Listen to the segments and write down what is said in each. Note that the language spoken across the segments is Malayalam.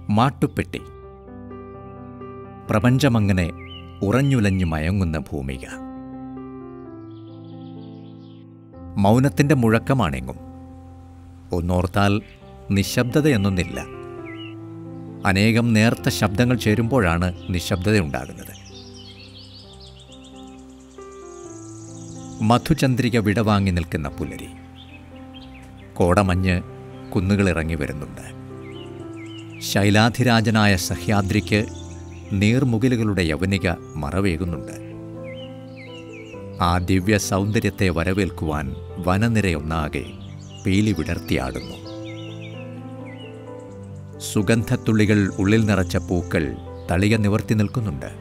മാട്ടുപ്പെട്ടി പ്രപഞ്ചമങ്ങനെ ഉറഞ്ഞുലഞ്ഞു മയങ്ങുന്ന ഭൂമിക മൗനത്തിൻ്റെ മുഴക്കമാണെങ്ങും ഒന്നോർത്താൽ നിശബ്ദതയെന്നൊന്നില്ല അനേകം നേർത്ത ശബ്ദങ്ങൾ ചേരുമ്പോഴാണ് നിശബ്ദതയുണ്ടാകുന്നത് മധുചന്ദ്രിക വിടവാങ്ങി നിൽക്കുന്ന പുലരി കോടമഞ്ഞ് കുന്നുകളിറങ്ങി വരുന്നുണ്ട് ശൈലാധിരാജനായ സഹ്യാദ്രിക്ക് നീർമുകിലുകളുടെ യവനിക മറവേകുന്നുണ്ട് ആ ദിവ്യ സൗന്ദര്യത്തെ വരവേൽക്കുവാൻ വനനിരയൊന്നാകെ പീലി വിടർത്തിയാടുന്നു സുഗന്ധത്തുള്ളികൾ ഉള്ളിൽ നിറച്ച പൂക്കൾ തളിക നിവർത്തി നിൽക്കുന്നുണ്ട്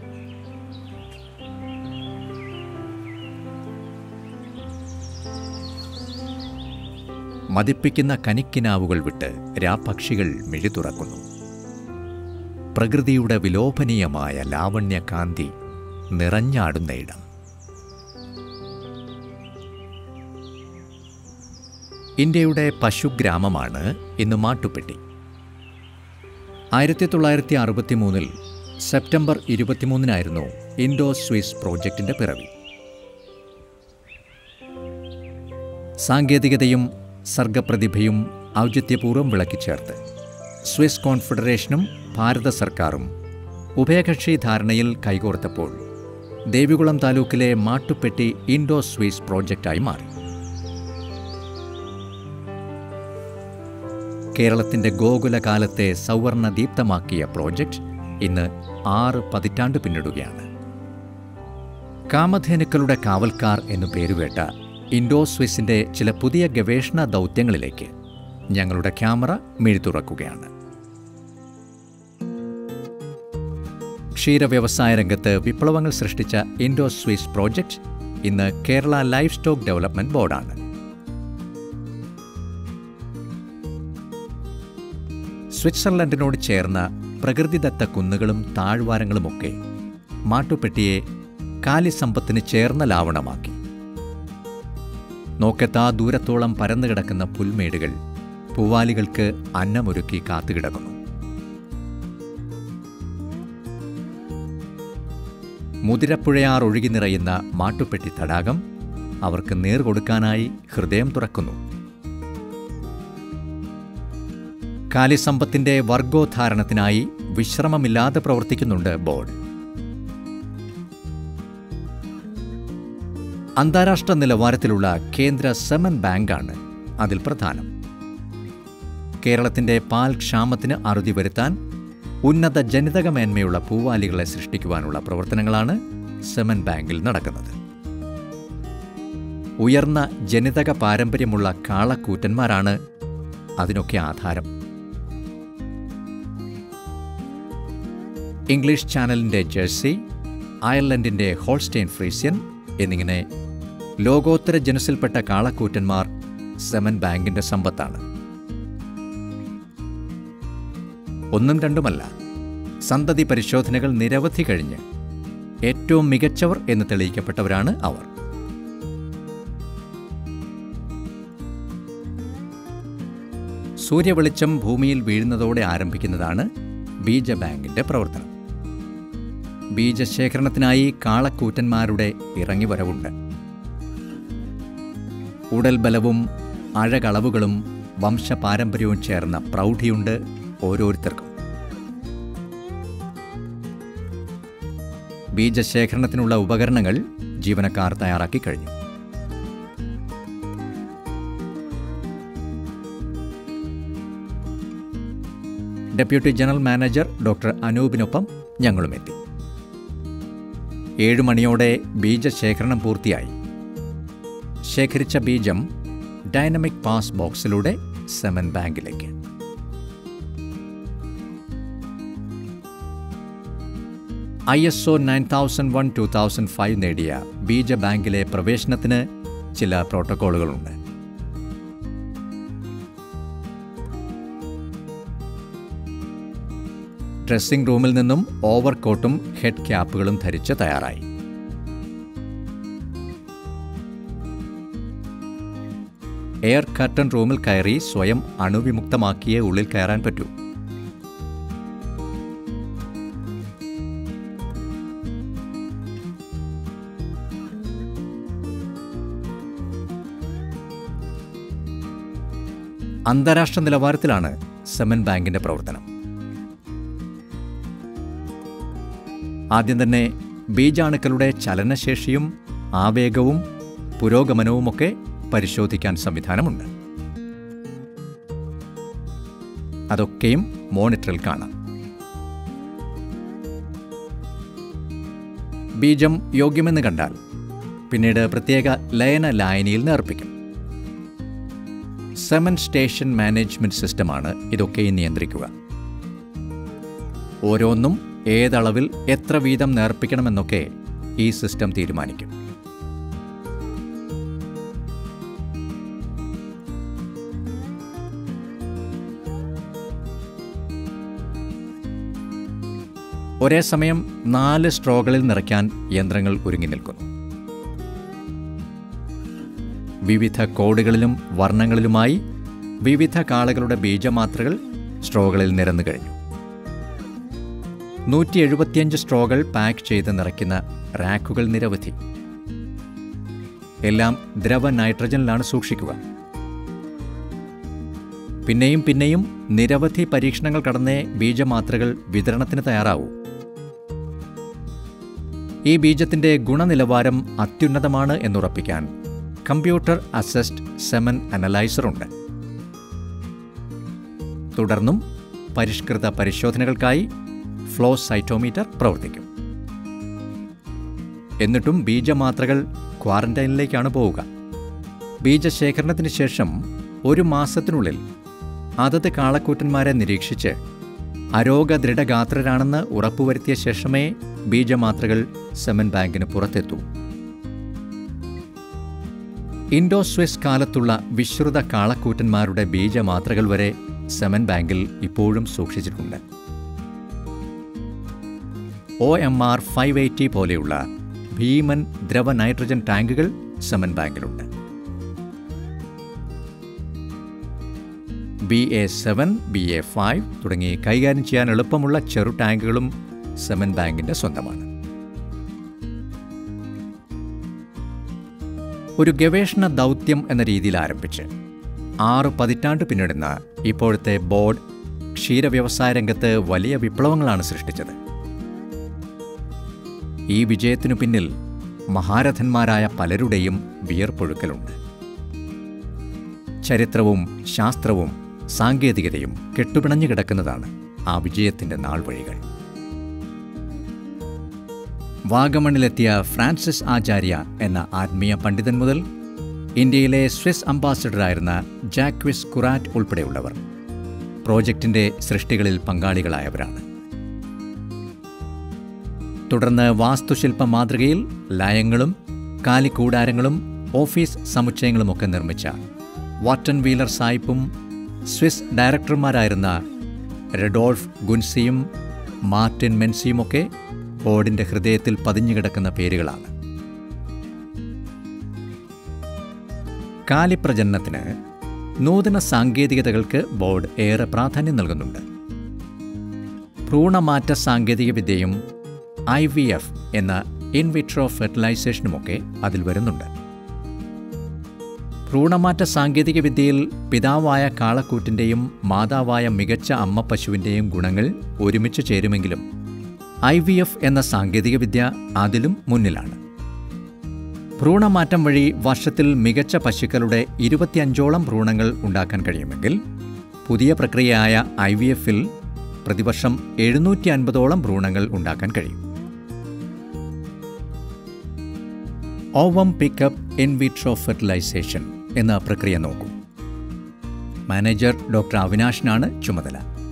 മതിപ്പിക്കുന്ന കനിക്കിനാവുകൾ വിട്ട് രാപക്ഷികൾ മിഴി തുറക്കുന്നു പ്രകൃതിയുടെ വിലോഭനീയമായ ലാവണ്യകാന്തി നിറഞ്ഞാടുന്ന ഇടം ഇന്ത്യയുടെ പശുഗ്രാമമാണ് ഇന്ന് മാട്ടുപ്പെട്ടി ആയിരത്തി തൊള്ളായിരത്തി അറുപത്തി മൂന്നിൽ സെപ്റ്റംബർ ഇരുപത്തിമൂന്നിനായിരുന്നു ഇൻഡോ സ്വിസ് പ്രോജക്റ്റിന്റെ പിറവി സാങ്കേതികതയും സർഗപ്രതിഭയും ഔചിത്യപൂർവ്വം വിളക്കിച്ചേർത്ത് സ്വിസ് കോൺഫെഡറേഷനും ഭാരത സർക്കാരും ഉഭയകക്ഷി ധാരണയിൽ കൈകോർത്തപ്പോൾ ദേവികുളം താലൂക്കിലെ മാട്ടുപ്പെട്ടി ഇൻഡോ സ്വിസ് പ്രോജക്റ്റായി മാറി കേരളത്തിന്റെ ഗോകുലകാലത്തെ സൗവർണ ദീപ്തമാക്കിയ പ്രോജക്റ്റ് ഇന്ന് ആറ് പതിറ്റാണ്ട് പിന്നിടുകയാണ് കാമധേനുക്കളുടെ കാവൽക്കാർ എന്നു പേരുകേട്ട ഇൻഡോ സ്വിസിന്റെ ചില പുതിയ ഗവേഷണ ദൗത്യങ്ങളിലേക്ക് ഞങ്ങളുടെ ക്യാമറ മിഴുതുറക്കുകയാണ് ക്ഷീരവ്യവസായ രംഗത്ത് വിപ്ലവങ്ങൾ സൃഷ്ടിച്ച ഇൻഡോ സ്വിസ് പ്രോജക്റ്റ് ഇന്ന് കേരള ലൈഫ് സ്റ്റോക്ക് ഡെവലപ്മെന്റ് ബോർഡാണ് സ്വിറ്റ്സർലൻഡിനോട് ചേർന്ന പ്രകൃതിദത്ത കുന്നുകളും താഴ്വാരങ്ങളുമൊക്കെ മാട്ടുപ്പെട്ടിയെ കാലിസമ്പത്തിന് ചേർന്ന ലാവണമാക്കി നോക്കെത്താ ദൂരത്തോളം പരന്നു കിടക്കുന്ന പുൽമേടുകൾ പൂവാലികൾക്ക് അന്നമൊരുക്കി കാത്തുകിടക്കുന്നു മുതിരപ്പുഴയാർ ഒഴുകി നിറയുന്ന മാട്ടുപ്പെട്ടി തടാകം അവർക്ക് നേർ കൊടുക്കാനായി ഹൃദയം തുറക്കുന്നു കാലിസമ്പത്തിന്റെ വർഗോദ്ധാരണത്തിനായി വിശ്രമമില്ലാതെ പ്രവർത്തിക്കുന്നുണ്ട് ബോർഡ് അന്താരാഷ്ട്ര നിലവാരത്തിലുള്ള കേന്ദ്ര സെമൻ ബാങ്കാണ് അതിൽ പ്രധാനം കേരളത്തിന്റെ പാൽ ക്ഷാമത്തിന് അറുതി വരുത്താൻ ഉന്നത ജനിതക മേന്മയുള്ള പൂവാലികളെ സൃഷ്ടിക്കുവാനുള്ള പ്രവർത്തനങ്ങളാണ് സെമൻ ബാങ്കിൽ നടക്കുന്നത് ഉയർന്ന ജനിതക പാരമ്പര്യമുള്ള കാളക്കൂറ്റന്മാരാണ് അതിനൊക്കെ ആധാരം ഇംഗ്ലീഷ് ചാനലിൻ്റെ ജേഴ്സി അയർലൻഡിൻ്റെ ഹോൾസ്റ്റെയിൻ ഫ്രീസ്യൻ എന്നിങ്ങനെ ലോകോത്തര ജനുസിൽപ്പെട്ട കാളക്കൂറ്റന്മാർ സെമൻ ബാങ്കിന്റെ സമ്പത്താണ് ഒന്നും രണ്ടുമല്ല സന്തതി പരിശോധനകൾ നിരവധി കഴിഞ്ഞ് ഏറ്റവും മികച്ചവർ എന്ന് തെളിയിക്കപ്പെട്ടവരാണ് അവർ സൂര്യവെളിച്ചം ഭൂമിയിൽ വീഴുന്നതോടെ ആരംഭിക്കുന്നതാണ് ബീജ ബാങ്കിന്റെ പ്രവർത്തനം ബീജശേഖരണത്തിനായി കാളക്കൂറ്റന്മാരുടെ ഇറങ്ങിവരവുണ്ട് ഉടൽ ബലവും അഴകളവുകളും വംശപാരമ്പര്യവും ചേർന്ന പ്രൗഢിയുണ്ട് ഓരോരുത്തർക്കും ബീജശേഖരണത്തിനുള്ള ഉപകരണങ്ങൾ ജീവനക്കാർ തയ്യാറാക്കി കഴിഞ്ഞു ഡെപ്യൂട്ടി ജനറൽ മാനേജർ ഡോക്ടർ അനൂപിനൊപ്പം ഞങ്ങളും എത്തി ഏഴു മണിയോടെ ബീജശേഖരണം പൂർത്തിയായി ശേഖരിച്ച ബീജം ഡൈനമിക് പാസ് ബോക്സിലൂടെ സെമൻ ബാങ്കിലേക്ക് I S O nine thousand one two thousand five നേടിയ ബീജ ബാങ്കിലെ പ്രവേശനത്തിന് ചില പ്രോട്ടോക്കോളുകളുണ്ട് ഡ്രസ്സിംഗ് റൂമിൽ നിന്നും ഓവർകോട്ടും ഹെഡ് ക്യാപ്പുകളും ധരിച്ച് തയ്യാറായി എയർ കർട്ടൻ റൂമിൽ കയറി സ്വയം അണുവിമുക്തമാക്കിയേ ഉള്ളിൽ കയറാൻ പറ്റൂ അന്താരാഷ്ട്ര നിലവാരത്തിലാണ് സെമൻ ബാങ്കിന്റെ പ്രവർത്തനം ആദ്യം തന്നെ ബീജാണുക്കളുടെ ചലനശേഷിയും ആവേഗവും പുരോഗമനവുമൊക്കെ പരിശോധിക്കാൻ സംവിധാനമുണ്ട് അതൊക്കെയും മോണിറ്ററിൽ കാണാം ബീജം യോഗ്യമെന്ന് കണ്ടാൽ പിന്നീട് പ്രത്യേക ലയന ലായനിയിൽ നേർപ്പിക്കും സെമൻ സ്റ്റേഷൻ മാനേജ്മെന്റ് സിസ്റ്റമാണ് ഇതൊക്കെയും നിയന്ത്രിക്കുക ഓരോന്നും ഏതളവിൽ എത്ര വീതം നേർപ്പിക്കണമെന്നൊക്കെ ഈ സിസ്റ്റം തീരുമാനിക്കും ഒരേ സമയം നാല് സ്ട്രോകളിൽ നിറയ്ക്കാൻ യന്ത്രങ്ങൾ ഒരുങ്ങി നിൽക്കുന്നു വിവിധ കോഡുകളിലും വർണ്ണങ്ങളിലുമായി വിവിധ കാളകളുടെ ബീജമാത്രകൾ സ്ട്രോകളിൽ നിരന്നു കഴിഞ്ഞു നൂറ്റി എഴുപത്തിയഞ്ച് സ്ട്രോകൾ പാക്ക് ചെയ്ത് നിറയ്ക്കുന്ന റാക്കുകൾ നിരവധി എല്ലാം ദ്രവ നൈട്രജനിലാണ് സൂക്ഷിക്കുക പിന്നെയും പിന്നെയും നിരവധി പരീക്ഷണങ്ങൾ കടന്നേ ബീജമാത്രകൾ വിതരണത്തിന് തയ്യാറാവൂ ഈ ബീജത്തിന്റെ ഗുണനിലവാരം അത്യുന്നതമാണ് എന്നുറപ്പിക്കാൻ കമ്പ്യൂട്ടർ അസസ്ഡ് സെമൻ അനലൈസറുണ്ട് തുടർന്നും പരിഷ്കൃത പരിശോധനകൾക്കായി ഫ്ലോ സൈറ്റോമീറ്റർ പ്രവർത്തിക്കും എന്നിട്ടും ബീജമാത്രകൾ ക്വാറന്റൈനിലേക്കാണ് പോവുക ബീജശേഖരണത്തിന് ശേഷം ഒരു മാസത്തിനുള്ളിൽ അതത് കാളക്കൂറ്റന്മാരെ നിരീക്ഷിച്ച് അരോഗ ദൃഢഗാത്രരാണെന്ന് ഉറപ്പുവരുത്തിയ ശേഷമേ ബീജമാത്രകൾ സെമൻ ബാങ്കിന് പുറത്തെത്തൂ ഇൻഡോ സ്വിസ് കാലത്തുള്ള വിശ്രുത കാളക്കൂറ്റന്മാരുടെ ബീജമാത്രകൾ വരെ സെമൻ ബാങ്കിൽ ഇപ്പോഴും സൂക്ഷിച്ചിട്ടുണ്ട് O M R five eighty പോലെയുള്ള ഭീമൻ ദ്രവ നൈട്രജൻ ടാങ്കുകൾ സെമൻ ബാങ്കിലുണ്ട് B A seven B A five തുടങ്ങി കൈകാര്യം ചെയ്യാൻ എളുപ്പമുള്ള ചെറു ടാങ്കുകളും സെമൻ ബാങ്കിന്റെ സ്വന്തമാണ് ഒരു ഗവേഷണ ദൗത്യം എന്ന രീതിയിൽ ആരംഭിച്ച് ആറ് പതിറ്റാണ്ട് പിന്നിടുന്ന ഇപ്പോഴത്തെ ബോർഡ് ക്ഷീരവ്യവസായ രംഗത്ത് വലിയ വിപ്ലവങ്ങളാണ് സൃഷ്ടിച്ചത് ഈ വിജയത്തിനു പിന്നിൽ മഹാരഥന്മാരായ പലരുടെയും വിയർപ്പൊഴുക്കലുണ്ട് ചരിത്രവും ശാസ്ത്രവും സാങ്കേതികതയും കെട്ടുപിണഞ്ഞു കിടക്കുന്നതാണ് ആ വിജയത്തിന്റെ നാൾവഴികൾ വാഗമണിലെത്തിയ ഫ്രാൻസിസ് ആചാര്യ എന്ന ആത്മീയ പണ്ഡിതൻ മുതൽ ഇന്ത്യയിലെ സ്വിസ് അംബാസഡറായിരുന്ന ജാക്വിസ് കുറാറ്റ് ഉൾപ്പെടെയുള്ളവർ പ്രോജക്റ്റിന്റെ സൃഷ്ടികളിൽ പങ്കാളികളായവരാണ് തുടർന്ന് വാസ്തുശില്പ മാതൃകയിൽ ലയങ്ങളും കാലിക്കൂടാരങ്ങളും ഓഫീസ് സമുച്ചയങ്ങളുമൊക്കെ നിർമ്മിച്ച വാട്ടൻ വീലർ സായിപ്പും സ്വിസ് ഡയറക്ടർമാരായിരുന്ന റെഡോൾഫ് ഗുൻസിയും മാർട്ടിൻ മെൻസിയുമൊക്കെ ബോർഡിന്റെ ഹൃദയത്തിൽ പതിഞ്ഞുകിടക്കുന്ന പേരുകളാണ് കാലിപ്രജനനത്തിന് നൂതന സാങ്കേതികതകൾക്ക് ബോർഡ് ഏറെ പ്രാധാന്യം നൽകുന്നുണ്ട് ഭ്രൂണമാറ്റ സാങ്കേതികവിദ്യയും ഐ വി എഫ് എന്ന ഇൻവിട്രോ ഫെർട്ടിലൈസേഷനുമൊക്കെ അതിൽ വരുന്നുണ്ട് ഭ്രൂണമാറ്റ സാങ്കേതികവിദ്യയിൽ പിതാവായ കാളക്കൂറ്റിൻ്റെയും മാതാവായ മികച്ച അമ്മ പശുവിൻ്റെയും ഗുണങ്ങൾ ഒരുമിച്ച് ചേരുമെങ്കിലും ഐ വി എഫ് എന്ന സാങ്കേതികവിദ്യ അതിലും മുന്നിലാണ് ഭ്രൂണമാറ്റം വഴി വർഷത്തിൽ മികച്ച പശുക്കളുടെ ഇരുപത്തിയഞ്ചോളം ഭ്രൂണങ്ങൾ ഉണ്ടാക്കാൻ കഴിയുമെങ്കിൽ പുതിയ പ്രക്രിയയായ ഐ വി എഫിൽ പ്രതിവർഷം എഴുന്നൂറ്റി അൻപതോളം ഭ്രൂണങ്ങൾ ഉണ്ടാക്കാൻ കഴിയും ovum pickup in vitro fertilisation എന്ന പ്രക്രിയ നോക്കൂ മാനേജർ ഡോക്ടർ അവിനാഷിനാണ് ചുമതല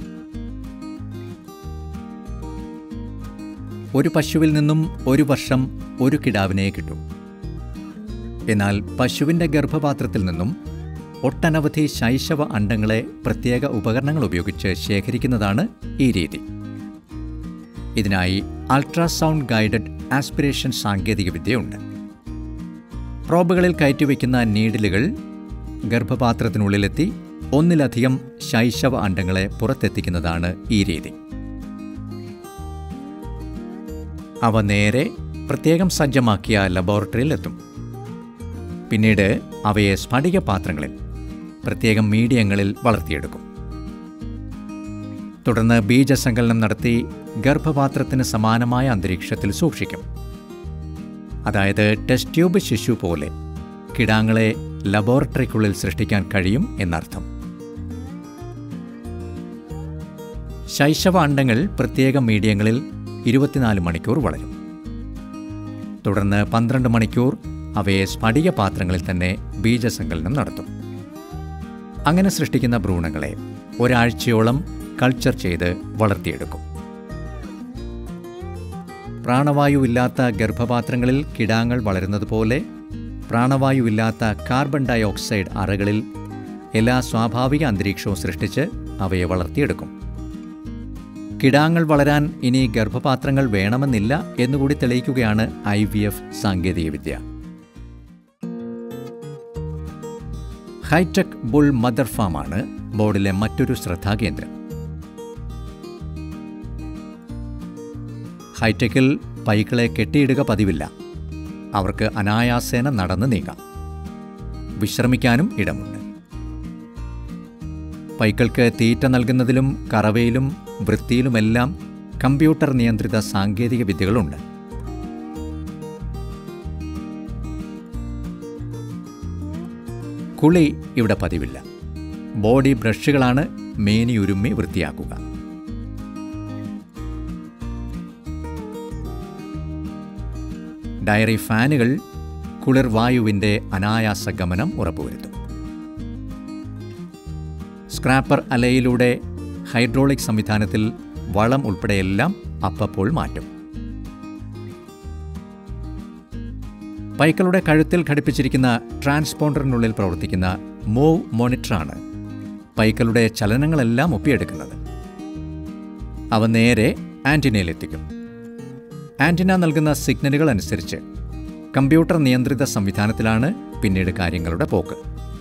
ഒരു പശുവിൽ നിന്നും ഒരു വർഷം ഒരു കിടാവിനെ കിട്ടും എന്നാൽ പശുവിൻ്റെ ഗർഭപാത്രത്തിൽ നിന്നും ഒട്ടനവധി ശൈശവ അണ്ടങ്ങളെ പ്രത്യേക ഉപകരണങ്ങൾ ഉപയോഗിച്ച് ശേഖരിക്കുന്നതാണ് ഈ രീതി ഇതിനായി അൾട്രാസൗണ്ട് ഗൈഡഡ് ആസ്പിരേഷൻ സാങ്കേതികവിദ്യയുണ്ട് പ്രോബുകളിൽ കയറ്റിവെക്കുന്ന നീഡിലുകൾ ഗർഭപാത്രത്തിനുള്ളിലെത്തി ഒന്നിലധികം ശൈശവ അണ്ടങ്ങളെ പുറത്തെത്തിക്കുന്നതാണ് ഈ രീതി അവ നേരെ പ്രത്യേകം സജ്ജമാക്കിയ ലബോറട്ടറിയിൽ എത്തും പിന്നീട് അവയെ സ്ഫടിക പാത്രങ്ങളിൽ പ്രത്യേകം മീഡിയങ്ങളിൽ വളർത്തിയെടുക്കും തുടർന്ന് ബീജസങ്കലനം നടത്തി ഗർഭപാത്രത്തിന് സമാനമായ അന്തരീക്ഷത്തിൽ സൂക്ഷിക്കും അതായത് ടെസ്റ്റ് ട്യൂബ് ശിശു പോലെ കിടാങ്ങളെ ലബോറട്ടറിക്കുള്ളിൽ സൃഷ്ടിക്കാൻ കഴിയും എന്നർത്ഥം ശൈശവ അണ്ടങ്ങൾ പ്രത്യേക മീഡിയങ്ങളിൽ ഇരുപത്തിനാല് മണിക്കൂർ വളരും തുടർന്ന് പന്ത്രണ്ട് മണിക്കൂർ അവയെ സ്ഫടിക പാത്രങ്ങളിൽ തന്നെ ബീജസങ്കലനം നടത്തും അങ്ങനെ സൃഷ്ടിക്കുന്ന ഭ്രൂണങ്ങളെ ഒരാഴ്ചയോളം കൾച്ചർ ചെയ്ത് വളർത്തിയെടുക്കും പ്രാണവായുവില്ലാത്ത ഗർഭപാത്രങ്ങളിൽ കിടാങ്ങൾ വളരുന്നതുപോലെ പ്രാണവായുവില്ലാത്ത കാർബൺ ഡൈ ഓക്സൈഡ് അറകളിൽ എല്ലാ സ്വാഭാവിക അന്തരീക്ഷവും സൃഷ്ടിച്ച് അവയെ വളർത്തിയെടുക്കും കിടാങ്ങൾ വളരാൻ ഇനി ഗർഭപാത്രങ്ങൾ വേണമെന്നില്ല എന്നുകൂടി തെളിയിക്കുകയാണ് ഐ വി എഫ് സാങ്കേതികവിദ്യ ഹൈടെക് ബുൾ മദർ ഫാമാണ് ബോർഡിലെ മറ്റൊരു ശ്രദ്ധാകേന്ദ്രം ഹൈടെക്കിൽ പൈക്കളെ കെട്ടിയിടുക പതിവില്ല അവർക്ക് അനായാസേന നടന്ന് നീങ്ങാം വിശ്രമിക്കാനും ഇടമുണ്ട് പൈക്കൾക്ക് തീറ്റ നൽകുന്നതിലും കറവയിലും വൃത്തിയിലുമെല്ലാം കമ്പ്യൂട്ടർ നിയന്ത്രിത സാങ്കേതിക വിദ്യകളുണ്ട് കുളി ഇവിടെ പതിവില്ല ബോഡി ബ്രഷുകളാണ് മേനിയുരുമ്മി വൃത്തിയാക്കുക ഡയറി ഫാനുകൾ കുളിർ വായുവിൻ്റെ അനായാസ ഗമനം ഉറപ്പുവരുത്തും സ്ക്രാപ്പർ അലയിലൂടെ ഹൈഡ്രോളിക് സംവിധാനത്തിൽ വളം ഉൾപ്പെടെയെല്ലാം അപ്പപ്പോൾ മാറ്റും പൈക്കളുടെ കഴുത്തിൽ ഘടിപ്പിച്ചിരിക്കുന്ന ട്രാൻസ്പോണ്ടറിനുള്ളിൽ പ്രവർത്തിക്കുന്ന മൂവ് മോണിറ്ററാണ് പൈക്കളുടെ ചലനങ്ങളെല്ലാം ഒപ്പിയെടുക്കുന്നത് അവ നേരെ ആന്റിനയിലെത്തിക്കും ആന്റിന നൽകുന്ന സിഗ്നലുകൾ അനുസരിച്ച് കമ്പ്യൂട്ടർ നിയന്ത്രിത സംവിധാനത്തിലാണ് പിന്നീട് കാര്യങ്ങളുടെ പോക്ക്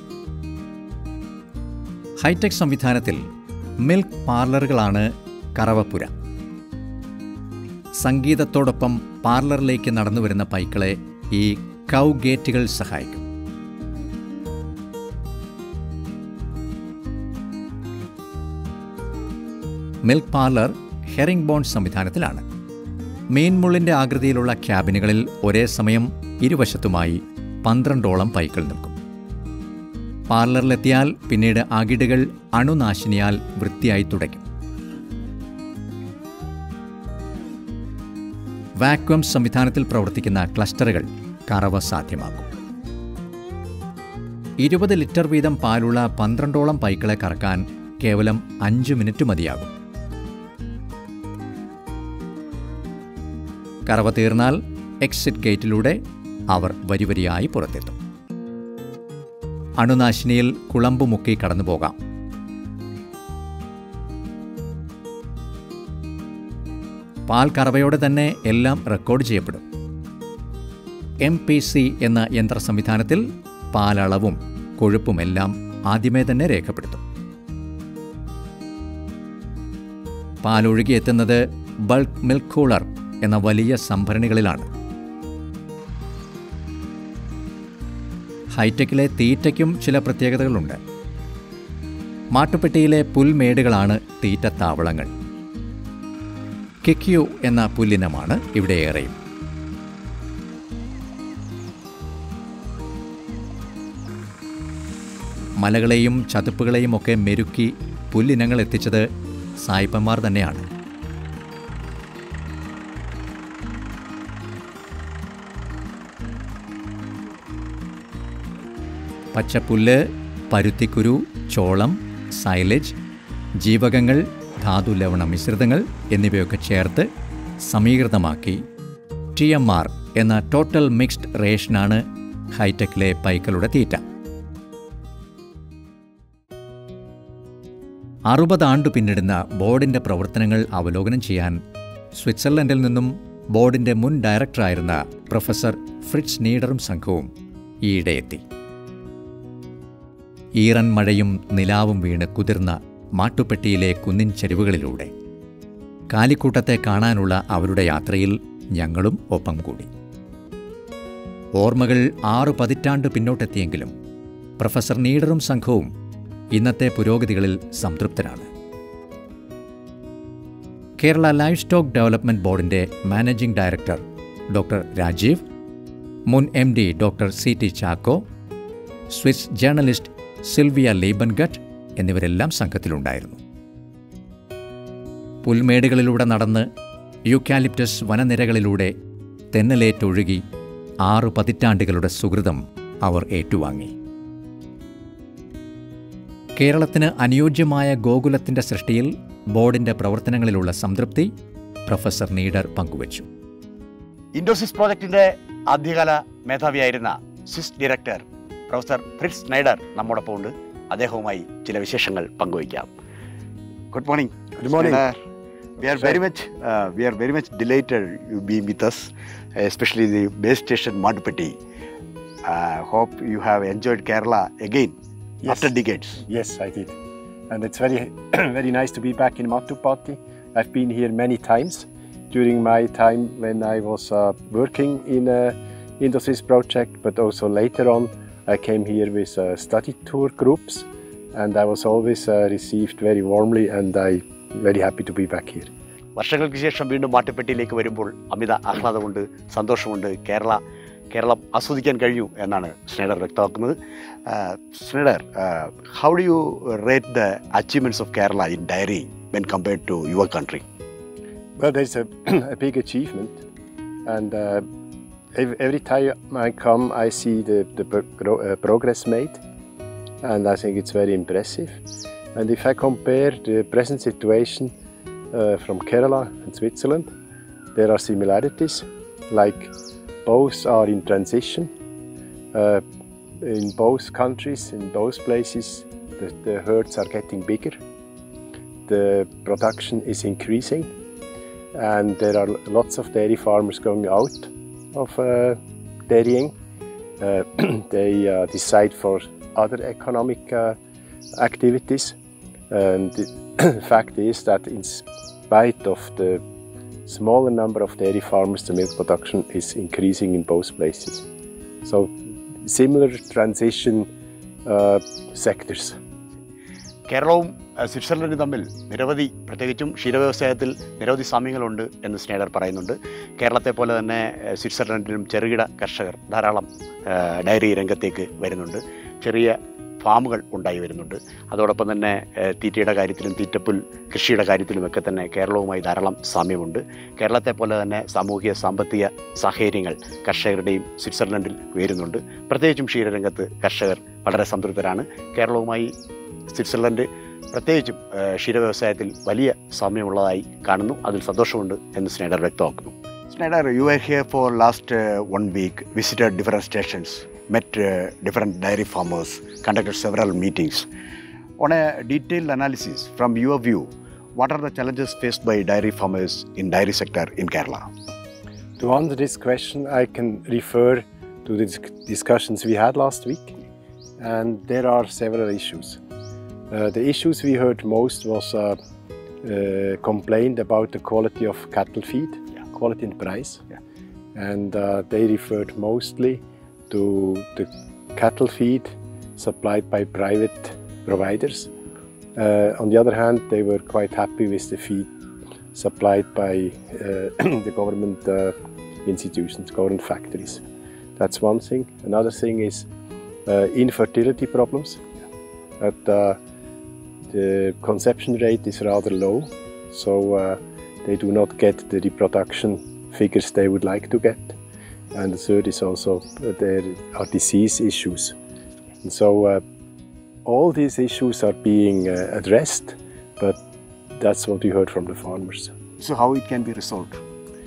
ഹൈടെക് സംവിധാനത്തിൽ മിൽക്ക് പാർലറുകളാണ് കറവപ്പുര സംഗീതത്തോടൊപ്പം പാർലറിലേക്ക് നടന്നു വരുന്ന പൈക്കളെ ഈ കൗ ഗേറ്റുകൾ സഹായിക്കും മിൽക്ക് പാർലർ ഹെറിംഗ് ബോൺ സംവിധാനത്തിലാണ് മീൻമുള്ളിൻ്റെ ആകൃതിയിലുള്ള ക്യാബിനുകളിൽ ഒരേ സമയം ഇരുവശത്തുമായി പന്ത്രണ്ടോളം പൈക്കൾ നിൽക്കും പാർലറിലെത്തിയാൽ പിന്നീട് അകിടുകൾ അണുനാശിനിയാൽ വൃത്തിയായി തുടയ്ക്കും വാക്വം സംവിധാനത്തിൽ പ്രവർത്തിക്കുന്ന ക്ലസ്റ്ററുകൾ കറവ സാധ്യമാക്കും ഇരുപത് ലിറ്റർ വീതം പാലുള്ള പന്ത്രണ്ടോളം പൈക്കളെ കറക്കാൻ കേവലം അഞ്ച് മിനിറ്റ് മതിയാകും കറവ തീർന്നാൽ എക്സിറ്റ് ഗേറ്റിലൂടെ അവർ വരിവരിയായി പുറത്തെത്തും അണുനാശിനിയിൽ കുളമ്പ് മുക്കി കടന്നു പോകാം പാൽ കറവയോടെ തന്നെ എല്ലാം റെക്കോർഡ് ചെയ്യപ്പെടും എം പി സി എന്ന യന്ത്ര സംവിധാനത്തിൽ പാലളവും കൊഴുപ്പുമെല്ലാം ആദ്യമേ തന്നെ രേഖപ്പെടുത്തും പാലൊഴുകിയെത്തുന്നത് ബൾക്ക് മിൽക്ക് കൂളർ എന്ന വലിയ സംഭരണികളിലാണ് ഹൈടെക്കിലെ തീറ്റയ്ക്കും ചില പ്രത്യേകതകളുണ്ട് മാട്ടുപ്പെട്ടിയിലെ പുൽമേടുകളാണ് തീറ്റത്താവളങ്ങൾ കിക്യു എന്ന പുല്ലിനമാണ് ഇവിടെ ഏറെയും മലകളെയും ചതുപ്പുകളെയും ഒക്കെ മെരുക്കി പുല്ലിനങ്ങൾ എത്തിച്ചത് സായിപ്പന്മാർ തന്നെയാണ് പച്ചപ്പുല്ല് പരുത്തിക്കുരു ചോളം സൈലേജ് ജീവകങ്ങൾ ധാതുലവണ മിശ്രിതങ്ങൾ എന്നിവയൊക്കെ ചേർത്ത് സമീകൃതമാക്കി ടി എം ആർ എന്ന ടോട്ടൽ മിക്സ്ഡ് റേഷനാണ് ഹൈടെക്കിലെ പൈക്കളുടെ തീറ്റ അറുപതാണ്ട് പിന്നിടുന്ന ബോർഡിൻ്റെ പ്രവർത്തനങ്ങൾ അവലോകനം ചെയ്യാൻ സ്വിറ്റ്സർലൻഡിൽ നിന്നും ബോർഡിൻ്റെ മുൻ ഡയറക്ടറായിരുന്ന പ്രൊഫസർ ഫ്രിറ്റ്സ് നീഡറും സംഘവും ഈയിടെ എത്തി ഈറൻ മഴയും നിലാവും വീണ് കുതിർന്ന മാട്ടുപ്പെട്ടിയിലെ കുന്നിൻ ചെരുവുകളിലൂടെ കാലിക്കൂട്ടത്തെ കാണാനുള്ള അവരുടെ യാത്രയിൽ ഞങ്ങളും ഒപ്പം കൂടി ഓർമ്മകൾ ആറു പതിറ്റാണ്ട് പിന്നോട്ടെത്തിയെങ്കിലും പ്രൊഫസർ നീഡറും സംഘവും ഇന്നത്തെ പുരോഗതികളിൽ സംതൃപ്തരാണ് കേരള ലൈഫ് സ്റ്റോക്ക് ഡെവലപ്മെന്റ് ബോർഡിന്റെ മാനേജിംഗ് ഡയറക്ടർ ഡോക്ടർ രാജീവ് മുൻ M D doctor C T Chacko Swiss journalist Sylvia Liebengut എന്നിവരെല്ലാം സംഘത്തിലുണ്ടായിരുന്നു പുൽമേടുകളിലൂടെ നടന്ന് യൂക്കാലിപ്റ്റസ് വനനിരകളിലൂടെ തെന്നലേറ്റൊഴുകി ആറു പതിറ്റാണ്ടുകളുടെ സുഹൃതം അവർ ഏറ്റുവാങ്ങി കേരളത്തിന് അനുയോജ്യമായ ഗോകുലത്തിന്റെ സൃഷ്ടിയിൽ ബോർഡിന്റെ പ്രവർത്തനങ്ങളിലുള്ള സംതൃപ്തി പ്രൊഫസർ നീഡർ പങ്കുവച്ചു ഇൻഡോസിസ് പ്രോജക്റ്റിന്റെ ആദ്യകാല മേധാവിയായിരുന്ന Swiss director professor Fritz Neider നമ്മോടൊപ്പം ഉണ്ട് അദ്ദേഹവുമായി ചില വിശേഷങ്ങൾ പങ്കുവയ്ക്കാം good morning Good morning. We are very much we are very much delighted you be with us especially the base station Mattupetty hope you have enjoyed Kerala again Yes. After decades Yes, I did. And it's very, very nice to be back in Matupati. I've been here many times during my time when I was uh, working in uh, Indosys project, but also later on I came here with uh, study tour groups and I was always uh, received very warmly and I very happy to be back here. വർഷങ്ങൾക്ക് ശേഷം വീണ്ടും മാട്ടുപ്പെട്ടിയിലേക്ക് വരുമ്പോൾ അമിത ആഹ്ലാദമുണ്ട് സന്തോഷമുണ്ട് കേരള കേരളം ആസ്വദിക്കാൻ കഴിഞ്ഞു എന്നാണ് സ്നേഡർ വ്യക്തമാക്കുന്നത് Schneider how do you rate the achievements of Kerala in dairy when compared to your country Well, there's a, a big achievement, and uh, ev- every time I come, I see the, the pro- pro- uh, progress made, and I think it's very impressive. And if I compare the present situation uh, from Kerala and Switzerland, there are similarities, like both are in transition. Uh, in both countries, in both places, the, the herds are getting bigger, the production is increasing and there are lots of dairy farmers going out of uh, dairying. Uh, they uh, decide for other economic uh, activities, and the fact is that, in spite of the smaller number of dairy farmers, the milk production is increasing in both places. So, similar transition uh, sectors. കേരളവും അഹ്, സ്വിറ്റ്സർലൻഡും തമ്മിൽ നിരവധി പ്രത്യേകിച്ചും ക്ഷീരവ്യവസായത്തിൽ നിരവധി സാമ്യങ്ങളുണ്ട് എന്ന് സ്നേഡർ പറയുന്നുണ്ട് കേരളത്തെ പോലെ തന്നെ അഹ്, സ്വിറ്റ്സർലൻഡിലും ചെറുകിട കർഷകർ ധാരാളം അഹ്, ഡയറി രംഗത്തേക്ക് വരുന്നുണ്ട് ചെറിയ ഫാമുകൾ ഉണ്ടായി വരുന്നുണ്ട് അതോടൊപ്പം തന്നെ അഹ്, തീറ്റയുടെ കാര്യത്തിലും തീറ്റപ്പുൽ കൃഷിയുടെ കാര്യത്തിലുമൊക്കെ തന്നെ കേരളവുമായി ധാരാളം സാമ്യമുണ്ട് കേരളത്തെ പോലെ തന്നെ സാമൂഹിക സാമ്പത്തിക സാഹചര്യങ്ങൾ കർഷകരുടെയും സ്വിറ്റ്സർലൻഡിൽ ഉയരുന്നുണ്ട് പ്രത്യേകിച്ചും ക്ഷീരരംഗത്ത് കർഷകർ വളരെ സംതൃപ്തരാണ് കേരളവുമായി സ്വിറ്റ്സർലൻഡ് പ്രത്യേകിച്ചും ഏഹ്, ക്ഷീരവ്യവസായത്തിൽ വലിയ സാമ്യമുള്ളതായി കാണുന്നു അതിൽ സന്തോഷമുണ്ട് എന്ന് സ്നൈഡർ വ്യക്തമാക്കുന്നു Schneider you are here for last one week visited different stations met different dairy farmers conducted several meetings on a detailed analysis from your view what are the challenges faced by dairy farmers in dairy sector in Kerala To answer this question, I can refer to the dis- discussions we had last week, and there are several issues. Uh, the issues we heard most was uh, uh, complained about the quality of cattle feed, Yeah. quality and price, Yeah. and uh, they referred mostly to the cattle feed supplied by private providers. Uh, on the other hand, they were quite happy with the feed supplied by uh, the government uh, institutions, government factories. That's one thing. Another thing is uh, infertility problems. That uh, the conception rate is rather low, so uh, they do not get the reproduction figures they would like to get. And the third is also uh, there are disease issues. And so uh, all these issues are being uh, addressed, but that's what we heard from the farmers. So how it can be resolved?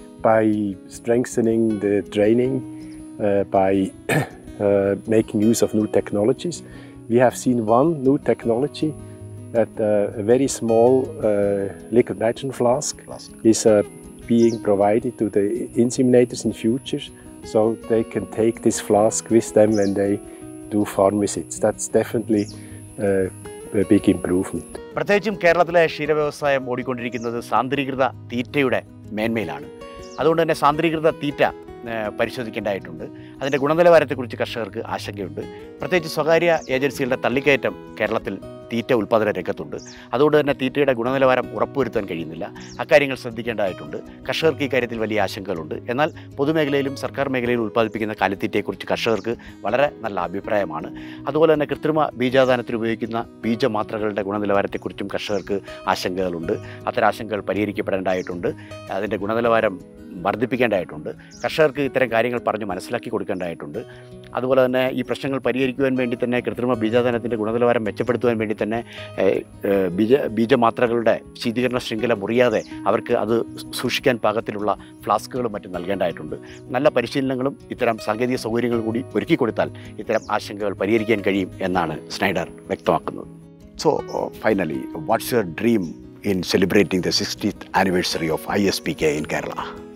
By strengthening the training, uh, by uh, making use of new technologies. We have seen one new technology that uh, a very small uh, liquid nitrogen flask Flask. is uh, being provided to the inseminators in future so they can take this flask with them when they do farm visits. That's definitely uh, a big improvement. പ്രത്യേകിച്ചും കേരളത്തിലെ ക്ഷീരവ്യവസായം ഓടിക്കൊണ്ടിരിക്കുന്നത് സാന്ദ്രീകൃത തീറ്റയുടെ മേന്മയിലാണ് അതുകൊണ്ട് തന്നെ സാന്ദ്രീകൃത തീറ്റ ഏഹ്, പരിശോധിക്കേണ്ടതായിട്ടുണ്ട് അതിൻ്റെ ഗുണനിലവാരത്തെക്കുറിച്ച് കർഷകർക്ക് ആശങ്കയുണ്ട് പ്രത്യേകിച്ച് സ്വകാര്യ ഏജൻസികളുടെ തള്ളിക്കയറ്റം കേരളത്തിൽ തീറ്റ ഉൽപ്പാദന രംഗത്തുണ്ട് അതുകൊണ്ട് തന്നെ തീറ്റയുടെ ഗുണനിലവാരം ഉറപ്പുവരുത്താൻ കഴിയുന്നില്ല അക്കാര്യങ്ങൾ ശ്രദ്ധിക്കേണ്ടതായിട്ടുണ്ട് കർഷകർക്ക് ഈ കാര്യത്തിൽ വലിയ ആശങ്കകളുണ്ട് എന്നാൽ പൊതുമേഖലയിലും സർക്കാർ മേഖലയിലും ഉൽപ്പാദിപ്പിക്കുന്ന കാലിത്തീറ്റയെക്കുറിച്ച് കർഷകർക്ക് വളരെ നല്ല അഭിപ്രായമാണ് അതുപോലെ തന്നെ കൃത്രിമ ബീജാദാനത്തിന് ഉപയോഗിക്കുന്ന ബീജമാത്രകളുടെ ഗുണനിലവാരത്തെക്കുറിച്ചും കർഷകർക്ക് ആശങ്കകളുണ്ട് അത്തരം ആശങ്കകൾ പരിഹരിക്കപ്പെടേണ്ടതായിട്ടുണ്ട് അതിൻ്റെ ഗുണനിലവാരം വർദ്ധിപ്പിക്കേണ്ടതായിട്ടുണ്ട് കർഷകർക്ക് ഇത്തരം കാര്യങ്ങൾ പറഞ്ഞ് മനസ്സിലാക്കി കൊടുക്കേണ്ടതായിട്ടുണ്ട് അതുപോലെ തന്നെ ഈ പ്രശ്നങ്ങൾ പരിഹരിക്കുവാൻ വേണ്ടി തന്നെ കൃത്രിമ ബീജാദാനത്തിൻ്റെ ഗുണനിലവാരം മെച്ചപ്പെടുത്തുവാൻ വേണ്ടി തന്നെ ഏഹ്, ഏഹ്, ബീജ ബീജമാത്രകളുടെ ശീതീകരണ ശൃംഖല മുറിയാതെ അവർക്ക് അത് സൂക്ഷിക്കാൻ പാകത്തിലുള്ള ഫ്ലാസ്കുകളും മറ്റും നൽകേണ്ടതായിട്ടുണ്ട് നല്ല പരിശീലനങ്ങളും ഇത്തരം സാങ്കേതിക സൗകര്യങ്ങൾ കൂടി ഒരുക്കി കൊടുത്താൽ ഇത്തരം ആശങ്കകൾ പരിഹരിക്കാൻ കഴിയും എന്നാണ് സ്നൈഡർ വ്യക്തമാക്കുന്നത് so finally what's your dream in celebrating the sixtieth anniversary of I S P K in Kerala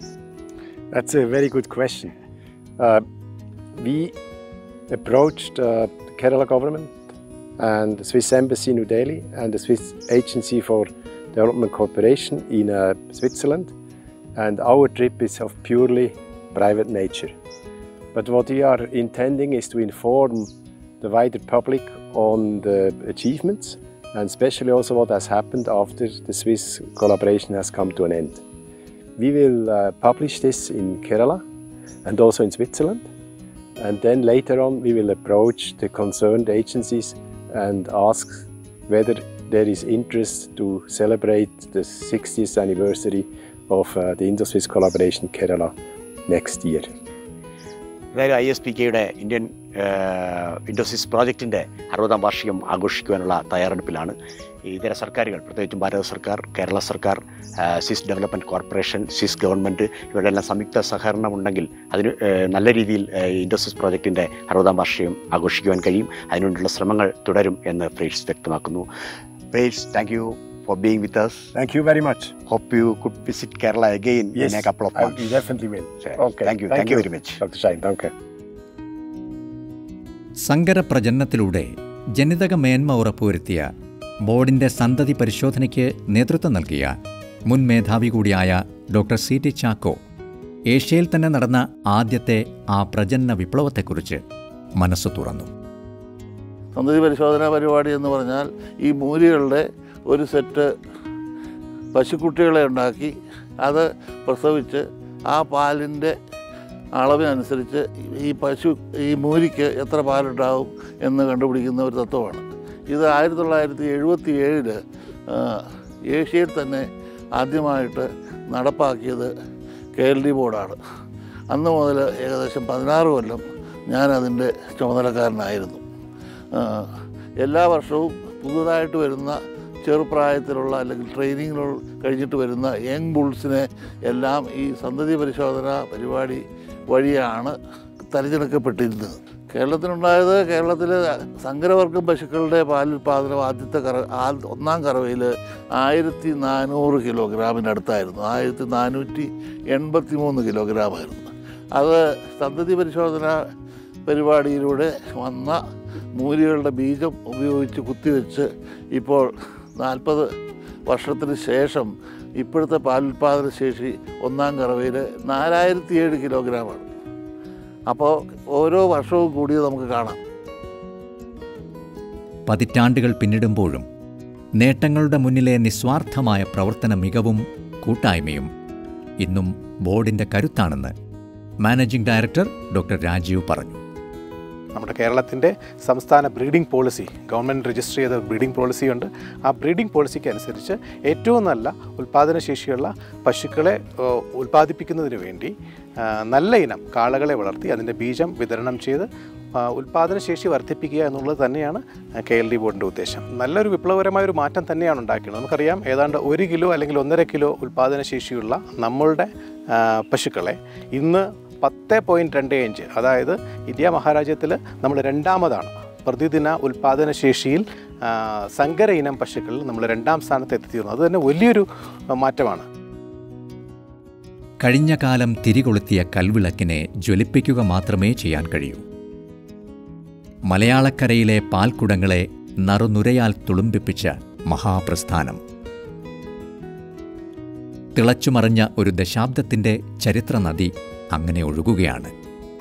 That's a very good question. Uh, we approached uh, the Kerala government and the Swiss Embassy in New Delhi and the Swiss Agency for Development Cooperation in uh, Switzerland, and our trip is of purely private nature. But what we are intending is to inform the wider public on the achievements and especially also what has happened after the Swiss collaboration has come to an end. We will uh, publish this in Kerala and also in Switzerland. And then later on, we will approach the concerned agencies and ask whether there is interest to celebrate the 60th anniversary of uh, the Indo-Swiss collaboration Kerala next year. അതായത് ഐ എസ് പി കെയുടെ ഇന്ത്യൻ ഇൻഡോസിസ് പ്രോജക്റ്റിൻ്റെ അറുപതാം വാർഷികം ആഘോഷിക്കുവാനുള്ള തയ്യാറെടുപ്പിലാണ് ഇതര സർക്കാരുകൾ പ്രത്യേകിച്ചും ഭാരത സർക്കാർ കേരള സർക്കാർ ആ, Swiss development corporation Swiss government ഇവരുടെ എല്ലാം സംയുക്ത സഹകരണം ഉണ്ടെങ്കിൽ അതിന് ഏ, നല്ല രീതിയിൽ ഏ, ഇൻഡോസിസ് പ്രോജക്റ്റിൻ്റെ അറുപതാം വാർഷികം ആഘോഷിക്കുവാൻ കഴിയും അതിനുവേണ്ടിയുള്ള ശ്രമങ്ങൾ തുടരും എന്ന് ഫ്രേഡ്സ് വ്യക്തമാക്കുന്നു Fritz thank you for being with us Thank you very much. hope you could visit Kerala again in a couple of I months. definitely will. Okay. Thank you. Thank you very much. Dr. Shine, thank you. സങ്കരപ്രജനനത്തിലൂടെ ജനിതക മേന്മ ഉറപ്പുവരുത്തിയ ബോർഡിന്റെ സന്തതി പരിശോധനയ്ക്ക് നേതൃത്വം നൽകിയ മുൻ മേധാവി കൂടിയായ ഡോക്ടർ സി ടി ചാക്കോ ഏഷ്യയിൽ തന്നെ നടന്ന ആദ്യത്തെ ആ പ്രജനന വിപ്ലവത്തെക്കുറിച്ച് മനസ്സ് തുറന്നു സന്തതി പരിശോധനാ പരിപാടി എന്ന് പറഞ്ഞാൽ ഈ മൂലികളുടെ ഒരു സെറ്റ് പശുക്കുട്ടികളെ ഉണ്ടാക്കി അത് പ്രസവിച്ച് ആ പാലിൻ്റെ അളവിനനുസരിച്ച് ഈ പശു ഈ മൂരിക്ക് എത്ര പാലുണ്ടാവും എന്ന് കണ്ടുപിടിക്കുന്ന ഒരു തത്വമാണ് ഇത് ആയിരത്തി തൊള്ളായിരത്തി എഴുപത്തി ഏഴില് ഏഷ്യയിൽ തന്നെ ആദ്യമായിട്ട് നടപ്പാക്കിയത് കെ എൽ ഡി ബോർഡാണ് അന്ന് മുതൽ ഏകദേശം പതിനാറ് കൊല്ലം ഞാൻ അതിൻ്റെ ചുമതലക്കാരനായിരുന്നു ആ, എല്ലാ വർഷവും പുതുതായിട്ട് വരുന്ന ചെറുപ്രായത്തിലുള്ള അല്ലെങ്കിൽ ട്രെയിനിങ്ങിൽ കഴിഞ്ഞിട്ട് വരുന്ന യങ് ബുൾസിനെ എല്ലാം ഈ സന്തതി പരിശോധന പരിപാടി വഴിയാണ് തിരഞ്ഞെടുക്കപ്പെട്ടിരുന്നത് കേരളത്തിനുണ്ടായത് കേരളത്തിൽ സങ്കരവർഗം പശുക്കളുടെ പാലുൽപാദനം ആദ്യത്തെ കറ ആ ഒന്നാം കറവയിൽ ആയിരത്തി നാനൂറ് കിലോഗ്രാമിനടുത്തായിരുന്നു ആയിരത്തി നാനൂറ്റി എൺപത്തി മൂന്ന് കിലോഗ്രാമായിരുന്നു അത് സന്തതി പരിശോധന പരിപാടിയിലൂടെ വന്ന മൂലികളുടെ ബീജം ഉപയോഗിച്ച് കുത്തിവെച്ച് ഇപ്പോൾ നാൽപ്പത് വർഷത്തിന് ശേഷം ഇപ്പോഴത്തെ പാലുൽപാദന ശേഷി ഒന്നാം കറവയിൽ നാലായിരത്തി ഏഴ് കിലോഗ്രാമാണ് അപ്പോൾ ഓരോ വർഷവും കൂടിയത് നമുക്ക് കാണാം പതിറ്റാണ്ടുകൾ പിന്നിടുമ്പോഴും നേട്ടങ്ങളുടെ മുന്നിലെ നിസ്വാർത്ഥമായ പ്രവർത്തന മികവും കൂട്ടായ്മയും ഇന്നും ബോർഡിന്റെ കരുത്താണെന്ന് മാനേജിംഗ് ഡയറക്ടർ ഡോക്ടർ രാജീവ് പറഞ്ഞു നമ്മുടെ കേരളത്തിൻ്റെ സംസ്ഥാന ബ്രീഡിംഗ് പോളിസി ഗവൺമെൻറ് രജിസ്റ്റർ ചെയ്ത ബ്രീഡിംഗ് പോളിസിയുണ്ട് ആ ബ്രീഡിംഗ് പോളിസിക്ക് അനുസരിച്ച് ഏറ്റവും നല്ല ഉൽപ്പാദനശേഷിയുള്ള പശുക്കളെ ഏ, ഉൽപ്പാദിപ്പിക്കുന്നതിന് വേണ്ടി ആ, നല്ല ഇനം കാളകളെ വളർത്തി അതിൻ്റെ ബീജം വിതരണം ചെയ്ത് ആ, ഉൽപ്പാദനശേഷി വർദ്ധിപ്പിക്കുക എന്നുള്ളത് തന്നെയാണ് കെ എൽ ഡി ബോർഡിൻ്റെ ഉദ്ദേശം നല്ലൊരു വിപ്ലവകരമായ ഒരു മാറ്റം തന്നെയാണ് ഉണ്ടാക്കിയത് നമുക്കറിയാം ഏതാണ്ട് ഒരു കിലോ അല്ലെങ്കിൽ ഒന്നര കിലോ ഉൽപ്പാദനശേഷിയുള്ള നമ്മളുടെ ആ, പശുക്കളെ ഇന്ന് പത്ത് പോയിൻറ്റ് രണ്ട് അഞ്ച് അതായത് ഇന്ത്യ മഹാരാജ്യത്തിൽ നമ്മൾ രണ്ടാമതാണ് പ്രതിദിന ഉൽപ്പാദനശേഷിയിൽ ആ, സങ്കര ഇനം പശുക്കളിൽ നമ്മൾ രണ്ടാം സ്ഥാനത്ത് എത്തിത്തീർന്നു അത് തന്നെ വലിയൊരു ആ, മാറ്റമാണ് കഴിഞ്ഞ കാലം തിരികൊളുത്തിയ കൽവിളക്കിനെ ജ്വലിപ്പിക്കുക മാത്രമേ ചെയ്യാൻ കഴിയൂ മലയാളക്കരയിലെ പാൽക്കുടങ്ങളെ നറുനുരയാൽ തുളുമ്പിപ്പിച്ച മഹാപ്രസ്ഥാനം തിളച്ചുമറിഞ്ഞ ഒരു ദശാബ്ദത്തിൻ്റെ ചരിത്രനദി അങ്ങനെ ഒഴുകുകയാണ്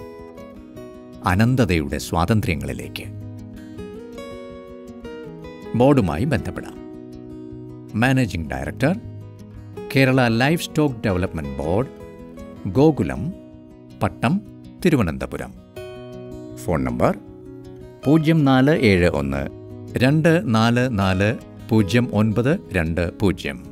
അനന്തതയുടെ സ്വാതന്ത്ര്യങ്ങളിലേക്ക് ബോർഡുമായി ബന്ധപ്പെടാം managing director Kerala livestock development board Gokulam Pattom Thiruvananthapuram phone number പൂജ്യം നാല് ഏഴ് ഒന്ന് രണ്ട് നാല് നാല് പൂജ്യം ഒൻപത് രണ്ട് പൂജ്യം